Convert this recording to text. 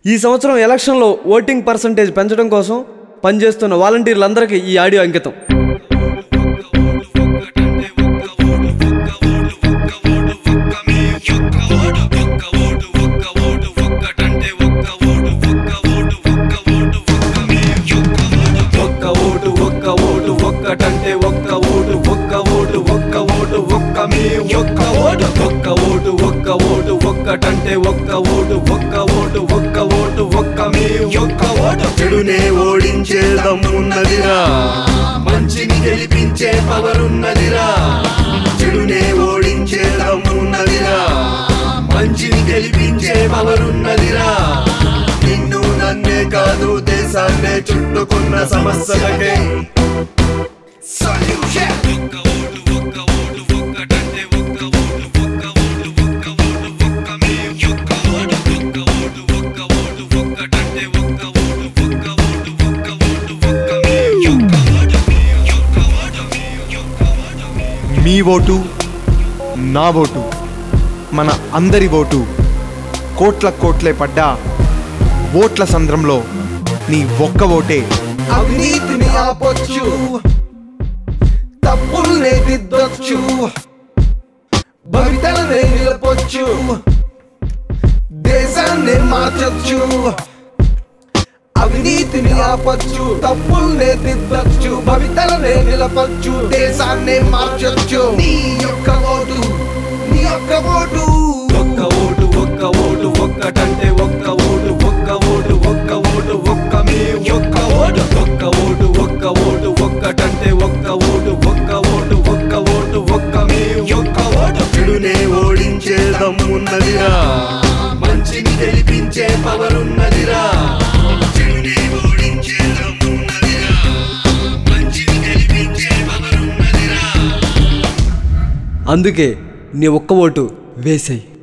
ఈ సంవత్సరం ఎలక్షన్లో ఓటింగ్ పర్సంటేజ్ పెంచడం కోసం పనిచేస్తున్న వాలంటీర్లందరికీ ఈ ఆడియో అంకితం ఒక్క ఓటు ఒక్క ఓటు ఒక్కటంటే ఒక్క ఓటు ఒక్క ఓటు ఒక్క ఓటు ఒక్క మీ ఒక్క ఓటు ఒక్క ఓటు ఒక్క ఓటు ఒక్కటంటే ఒక్క ఓటు ఒక్క ఓటు ఒక్క ఓటు ఒక్క మీ ఒక్క ఓటు చెడునే ఓడించే దమ్మున్నదిరా మంచిని గెలిపించే పవరున్నదిరా చెడునే ఓడించే దమ్మున్నదిరా మంచిని గెలిపించే పవరున్నదిరా నిన్ను నన్నే కాదు దేశాన్నే చుట్టుకున్న సమస్యలకే సొల్యూషన్ మీ ఓటు నా ఓటు మన అందరి ఓటు కోట్ల కోట్లే పడ్డా ఓట్ల సంద్రంలో నీ ఒక్క ఓటే అవినీతిని ఆపొచ్చు తప్పుల్నే దిద్దొచ్చు భవితలనే నిలపొచ్చు దేశాన్ని మార్చొచ్చు అవినీతిని ఆపొచ్చు తప్పుల్నే దిద్దొచ్చు భవితలనే నిలపొచ్చు దేశాన్ని మార్చొచ్చు నీ యొక్క ఓటు నీ యొక్క ఓటు ఒక్క ఓటు ఒక్క ఓటు ఒక్కటంటే ఒక్క ఓటు ఒక్క ఓటు ఒక్క ఓటు ఒక్క మీ ఒక్క ఓటు ఒక్క ఓటు ఒక్క ఓటు ఒక్కటంటే ఒక్క ఓటు ఒక్క ఓటు ఒక్క ఓటు ఒక్క మీ ఒక్క ఓటు చెడునే ఓడించే దమ్మున్నదిరా మంచిని గెలిపించే పవరున్నదిరా చెడునే ఓడించే దమ్మున్నదిరా మంచిని గెలిపించే పవరున్నదిరా అందుకే నీ ఒక్క ఓటు వేసేయి